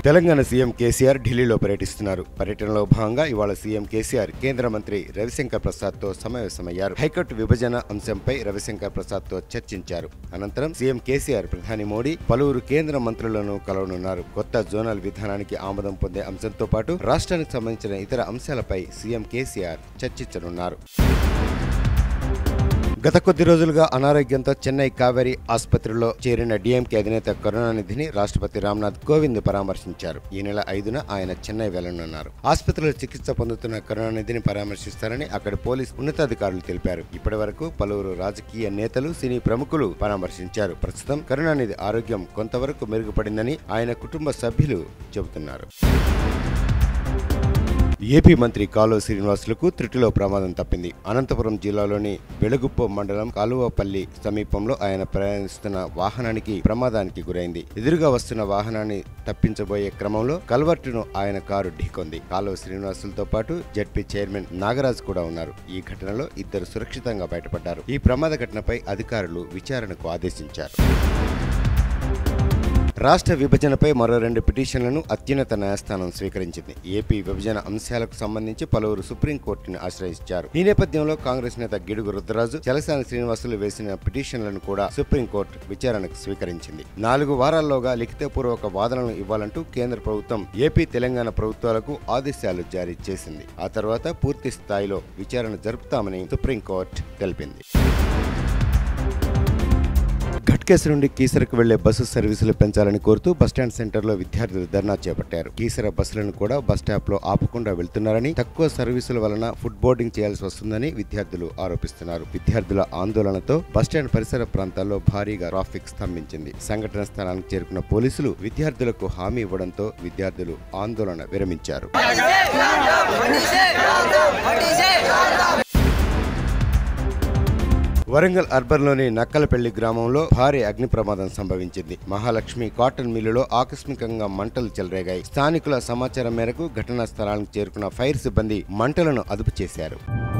Telangana CM KCR ఢిల్లీలో పర్యటిస్తున్నారు పర్యటనలో భాగంగా ఇవాళ సీఎం కేసీఆర్ కేంద్ర మంత్రి రవిశంకర్ ప్రసాద్ తో సమావేశమయ్యారు హైకోర్టు విభజన అంశంపై రవిశంకర్ ప్రసాద్ తో చర్చించారు అనంతరం సీఎం కేసీఆర్ ప్రధాని మోడీ పలువురు కేంద్ర మంత్రులను కలవనున్నారు కొత్త జోనల్ విధానానికి ఆమోదం పొందే అంశంతో పాటు రాష్ట్రానికి సంబంధించిన ఇతర అంశాలపై సీఎం కేసీఆర్ చర్చించనున్నారు గత కొద్ది రోజులుగా అనారోగ్యంతో చెన్నై కావేరీ ఆసుపత్రిలో చేరిన డీఎంకే అధినేత కరుణానిధిని రాష్ట్రపతి రామ్నాథ్ కోవింద్ పరామర్శించారు ఈ నెల ఐదున ఆయన చెన్నై వెళ్లనున్నారు ఆసుపత్రిలో చికిత్స పొందుతున్న కరుణానిధిని పరామర్శిస్తారని అక్కడి పోలీస్ ఉన్నతాధికారులు తెలిపారు ఇప్పటి వరకు పలువురు రాజకీయ నేతలు సినీ ప్రముఖులు పరామర్శించారు ప్రస్తుతం కరుణానిధి ఆరోగ్యం కొంతవరకు మెరుగుపడిందని ఆయన కుటుంబ సభ్యులు చెబుతున్నారు ఏపీ మంత్రి కాలువ శ్రీనివాసులకు త్రుటిలో ప్రమాదం తప్పింది అనంతపురం జిల్లాలోని వెలుగుప్ప మండలం కాలువపల్లి సమీపంలో ఆయన ప్రయాణిస్తున్న వాహనానికి ప్రమాదానికి గురైంది ఎదురుగా వస్తున్న వాహనాన్ని తప్పించబోయే క్రమంలో కల్వర్టును ఆయన కారు ఢీకొంది కాలువ శ్రీనివాసులతో పాటు జడ్పీ చైర్మన్ నాగరాజ్ కూడా ఉన్నారు ఈ ఘటనలో ఇద్దరు సురక్షితంగా బయటపడ్డారు ఈ ప్రమాద ఘటనపై అధికారులు విచారణకు ఆదేశించారు రాష్ట్ర విభజనపై మరో రెండు పిటిషన్లను అత్యున్నత న్యాయస్థానం స్వీకరించింది ఏపీ విభజన అంశాలకు సంబంధించి పలువురు సుప్రీంకోర్టును ఆశ్రయించారు ఈ నేపథ్యంలో కాంగ్రెస్ నేత గిడుగు రుద్రరాజు చలసాని శ్రీనివాసులు వేసిన పిటిషన్లను కూడా సుప్రీంకోర్టు విచారణకు స్వీకరించింది నాలుగు వారాల్లోగా లిఖితపూర్వక వాదనలు ఇవ్వాలంటూ కేంద్ర ప్రభుత్వం ఏపీ తెలంగాణ ప్రభుత్వాలకు ఆదేశాలు జారీ చేసింది ఆ తర్వాత పూర్తి స్థాయిలో విచారణ జరుపుతామని సుప్రీంకోర్టు తెలిపింది ఘట్కేసర్ నుండి కీసరకు వెళ్లే బస్సు సర్వీసులు పెంచాలని కోరుతూ బస్టాండ్ సెంటర్లో విద్యార్థులు ధర్నా చేపట్టారు కీసర బస్సులను కూడా బస్ స్టాప్ లో ఆపకుండా వెళ్తున్నారని తక్కువ సర్వీసుల వలన ఫుడ్ బోర్డింగ్ చేయాల్సి వస్తుందని విద్యార్థులు ఆరోపిస్తున్నారు విద్యార్థుల ఆందోళనతో బస్టాండ్ పరిసర ప్రాంతాల్లో భారీగా ట్రాఫిక్ స్తంభించింది సంఘటన స్థలానికి చేరుకున్న పోలీసులు విద్యార్థులకు హామీ ఇవ్వడంతో విద్యార్థులు ఆందోళన విరమించారు వరంగల్ అర్బన్లోని నక్కలపల్లి గ్రామంలో భారీ అగ్ని ప్రమాదం సంభవించింది మహాలక్ష్మి కాటన్ మిల్లులో ఆకస్మికంగా మంటలు చెలరేగాయి స్థానికుల సమాచారం మేరకు ఘటనా స్థలానికి చేరుకున్న ఫైర్ సిబ్బంది మంటలను అదుపు చేశారు